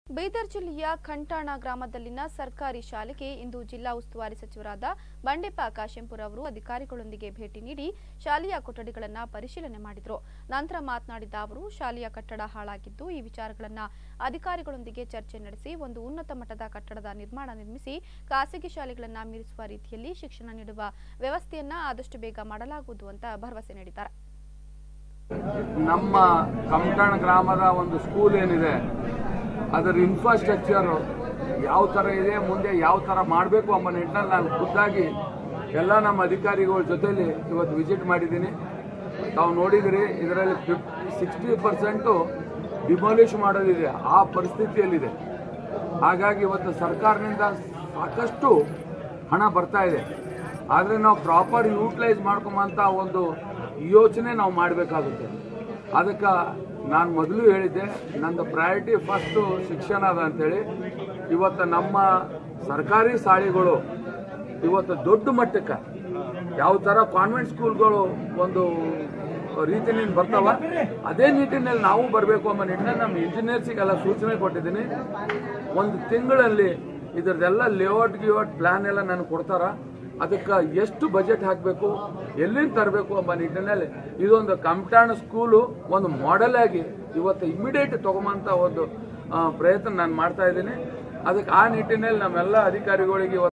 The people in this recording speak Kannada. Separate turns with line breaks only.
ಬೀದರ್ ಜಿಲ್ಲೆಯ ಖಂಟಾಣ ಗ್ರಾಮದಲ್ಲಿನ ಸರ್ಕಾರಿ ಶಾಲೆಗೆ ಇಂದು ಜಿಲ್ಲಾ ಉಸ್ತುವಾರಿ ಸಚಿವರಾದ ಬಂಡೆಪ್ಪ ಕಾಶೆಂಪುರ್ ಅವರು ಅಧಿಕಾರಿಗಳೊಂದಿಗೆ ಭೇಟಿ ನೀಡಿ ಶಾಲೆಯ ಕೊಠಡಿಗಳನ್ನು ಪರಿಶೀಲನೆ ಮಾಡಿದರು ನಂತರ ಮಾತನಾಡಿದ ಅವರು ಶಾಲೆಯ ಕಟ್ಟಡ ಹಾಳಾಗಿದ್ದು ಈ ವಿಚಾರಗಳನ್ನು ಅಧಿಕಾರಿಗಳೊಂದಿಗೆ ಚರ್ಚೆ ನಡೆಸಿ ಒಂದು ಉನ್ನತ ಮಟ್ಟದ ಕಟ್ಟಡದ ನಿರ್ಮಾಣ ನಿರ್ಮಿಸಿ ಖಾಸಗಿ ಶಾಲೆಗಳನ್ನು ಮೀರಿಸುವ ರೀತಿಯಲ್ಲಿ ಶಿಕ್ಷಣ ನೀಡುವ ವ್ಯವಸ್ಥೆಯನ್ನ ಆದಷ್ಟು ಬೇಗ ಮಾಡಲಾಗುವುದು ಅಂತ ಭರವಸೆ ನೀಡಿದ್ದಾರೆ
ನಮ್ಮ ಕಮಟಾಣ ಗ್ರಾಮದ ಒಂದು ಸ್ಕೂಲ್ ಏನಿದೆ ಅದರ ಇನ್ಫ್ರಾಸ್ಟ್ರಕ್ಚರ್ ಯಾವ ಥರ ಇದೆ ಮುಂದೆ ಯಾವ ಥರ ಮಾಡಬೇಕು ಎಂಬ ನಿಟ್ಟಿನಲ್ಲಿ ನಾನು ಖುದ್ದಾಗಿ ಎಲ್ಲ ನಮ್ಮ ಅಧಿಕಾರಿಗಳ ಜೊತೆಲಿ ಇವತ್ತು ವಿಸಿಟ್ ಮಾಡಿದ್ದೀನಿ ತಾವು ನೋಡಿದಿರಿ ಇದರಲ್ಲಿ ಫಿಫ್ಟಿ ಸಿಕ್ಸ್ಟಿ ಪರ್ಸೆಂಟು ಡಿಮಾಲಿಷ್ ಮಾಡೋದಿದೆ ಆ ಪರಿಸ್ಥಿತಿಯಲ್ಲಿದೆ ಹಾಗಾಗಿ ಇವತ್ತು ಸರ್ಕಾರದಿಂದ ಸಾಕಷ್ಟು ಹಣ ಬರ್ತಾ ಇದೆ ಆದರೆ ನಾವು ಪ್ರಾಪರ್ ಯೂಟಿಲೈಸ್ ಮಾಡ್ಕೊಂಬಂತ ಒಂದು ಯೋಚನೆ ನಾವು ಮಾಡಬೇಕಾಗುತ್ತೆ ಅದಕ್ಕೆ ನಾನು ಮೊದಲು ಹೇಳಿದ್ದೆ ನಂದು ಪ್ರಯಾರಿಟಿ ಫಸ್ಟು ಶಿಕ್ಷಣ ಅದ ಅಂತೇಳಿ ಇವತ್ತು ನಮ್ಮ ಸರ್ಕಾರಿ ಶಾಲೆಗಳು ಇವತ್ತು ದೊಡ್ಡ ಮಟ್ಟಕ್ಕೆ ಯಾವ ಥರ ಕಾನ್ವೆಂಟ್ ಸ್ಕೂಲ್ಗಳು ಒಂದು ರೀತಿಯಲ್ಲಿ ಬರ್ತಾವ ಅದೇ ನಿಟ್ಟಿನಲ್ಲಿ ನಾವು ಬರಬೇಕು ಅನ್ನೋ ನಿಟ್ಟಿನಲ್ಲಿ ನಮ್ಮ ಇಂಜಿನಿಯರ್ಸಿಗೆಲ್ಲ ಸೂಚನೆ ಕೊಟ್ಟಿದ್ದೀನಿ ಒಂದು ತಿಂಗಳಲ್ಲಿ ಇದರದೆಲ್ಲ ಲೇಔಟ್ ಗಿಔಟ್ ಪ್ಲಾನ್ ಎಲ್ಲ ನನಗೆ ಕೊಡ್ತಾರ ಅದಕ್ಕೆ ಎಷ್ಟು ಬಜೆಟ್ ಹಾಕಬೇಕು ಎಲ್ಲಿಂದ ತರಬೇಕು ಎಂಬ ನಿಟ್ಟಿನಲ್ಲಿ ಇದೊಂದು ಕಮ್ಟಾಣ ಸ್ಕೂಲು ಒಂದು ಮಾಡೆಲ್ ಆಗಿ ಇವತ್ತು ಇಮಿಡಿಯೇಟ್ ತಗೊಂಬಂತ ಒಂದು ಆ, ಪ್ರಯತ್ನ ನಾನು ಮಾಡ್ತಾ ಇದ್ದೀನಿ ಅದಕ್ಕೆ ಆ ನಿಟ್ಟಿನಲ್ಲಿ ನಮ್ಮೆಲ್ಲ ಅಧಿಕಾರಿಗಳಿಗೆ ಇವತ್ತು